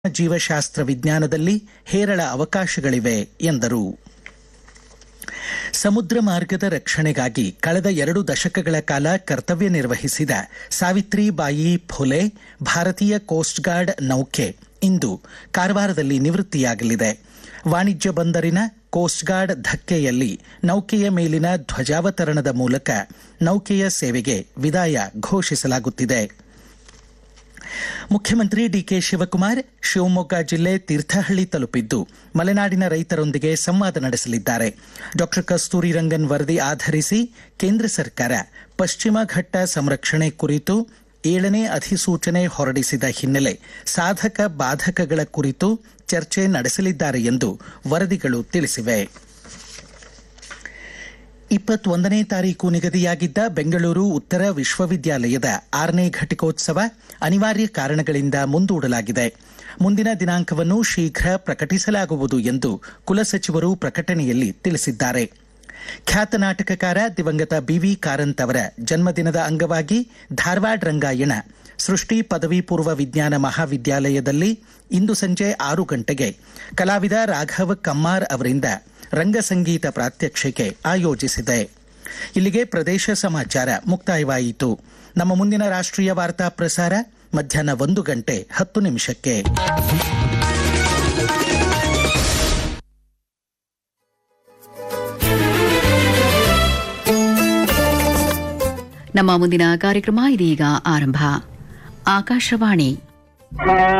ಜೀವಶಾಸ್ತ್ರ ವಿಜ್ಞಾನದಲ್ಲಿ ಹೇರಳ ಅವಕಾಶಗಳಿವೆ ಎಂದರು ಸಮುದ್ರ ಮಾರ್ಗದ ರಕ್ಷಣೆಗಾಗಿ ಕಳೆದ ಎರಡು ದಶಕಗಳ ಕಾಲ ಕರ್ತವ್ಯ ನಿರ್ವಹಿಸಿದ ಸಾವಿತ್ರಿಬಾಯಿ ಫುಲೆ ಭಾರತೀಯ ಕೋಸ್ಟ್ ಗಾರ್ಡ್ ನೌಕೆ ಇಂದು ಕಾರವಾರದಲ್ಲಿ ನಿವೃತ್ತಿಯಾಗಲಿದೆ ವಾಣಿಜ್ಯ ಬಂದರಿನ ಕೋಸ್ಟ್ ಗಾರ್ಡ್ ಧಕ್ಕೆಯಲ್ಲಿ ನೌಕೆಯ ಮೇಲಿನ ಧ್ವಜಾವತರಣದ ಮೂಲಕ ನೌಕೆಯ ಸೇವೆಗೆ ವಿದಾಯ ಘೋಷಿಸಲಾಗುತ್ತಿದೆ ಮುಖ್ಯಮಂತ್ರಿ ಡಿಕೆ ಶಿವಕುಮಾರ್ ಶಿವಮೊಗ್ಗ ಜಿಲ್ಲೆ ತೀರ್ಥಹಳ್ಳಿ ತಲುಪಿದ್ದು ಮಲೆನಾಡಿನ ರೈತರೊಂದಿಗೆ ಸಂವಾದ ನಡೆಸಲಿದ್ದಾರೆ ಡಾಕ್ಟರ್ ಕಸ್ತೂರಿ ರಂಗನ್ ವರದಿ ಆಧರಿಸಿ ಕೇಂದ್ರ ಸರ್ಕಾರ ಪಶ್ಚಿಮ ಘಟ್ಟ ಸಂರಕ್ಷಣೆ ಕುರಿತು ಏಳನೇ ಅಧಿಸೂಚನೆ ಹೊರಡಿಸಿದ ಹಿನ್ನೆಲೆ ಸಾಧಕ ಬಾಧಕಗಳ ಕುರಿತು ಚರ್ಚೆ ನಡೆಸಲಿದ್ದಾರೆ ಎಂದು ವರದಿಗಳು ತಿಳಿಸಿವೆ ಇಪ್ಪತ್ತೊಂದನೇ ತಾರೀಕು ನಿಗದಿಯಾಗಿದ್ದ ಬೆಂಗಳೂರು ಉತ್ತರ ವಿಶ್ವವಿದ್ಯಾಲಯದ ಆರನೇ ಘಟಿಕೋತ್ಸವ ಅನಿವಾರ್ಯ ಕಾರಣಗಳಿಂದ ಮುಂದೂಡಲಾಗಿದೆ ಮುಂದಿನ ದಿನಾಂಕವನ್ನು ಶೀಘ್ರ ಪ್ರಕಟಿಸಲಾಗುವುದು ಎಂದು ಕುಲಸಚಿವರು ಪ್ರಕಟಣೆಯಲ್ಲಿ ತಿಳಿಸಿದ್ದಾರೆ ಖ್ಯಾತ ನಾಟಕಕಾರ ದಿವಂಗತ ಬಿವಿ ಕಾರಂತ್ ಅವರ ಜನ್ಮದಿನದ ಅಂಗವಾಗಿ ಧಾರವಾಡ ರಂಗಾಯಣ ಸೃಷ್ಟಿ ಪದವಿ ಪೂರ್ವ ವಿಜ್ಞಾನ ಮಹಾವಿದ್ಯಾಲಯದಲ್ಲಿ ಇಂದು ಸಂಜೆ ಆರು ಗಂಟೆಗೆ ಕಲಾವಿದ ರಾಘವ ಕಮ್ಮಾರ್ ಅವರಿಂದ ರಂಗಸಂಗೀತ ಪ್ರಾತ್ಯಕ್ಷಿಕೆ ಆಯೋಜಿಸಿದೆ ಇಲ್ಲಿಗೆ ಪ್ರದೇಶ ಸಮಾಚಾರ ಮುಕ್ತಾಯವಾಯಿತು ನಮ್ಮ ಮುಂದಿನ ರಾಷ್ಟ್ರೀಯ ವಾರ್ತಾ ಪ್ರಸಾರ ಮಧ್ಯಾಹ್ನ ಒಂದು ಗಂಟೆ ಹತ್ತು ನಿಮಿಷಕ್ಕೆ ನಮ್ಮ ಮುಂದಿನ ಕಾರ್ಯಕ್ರಮ ಇದೀಗ ಆರಂಭ ಆಕಾಶವಾಣಿ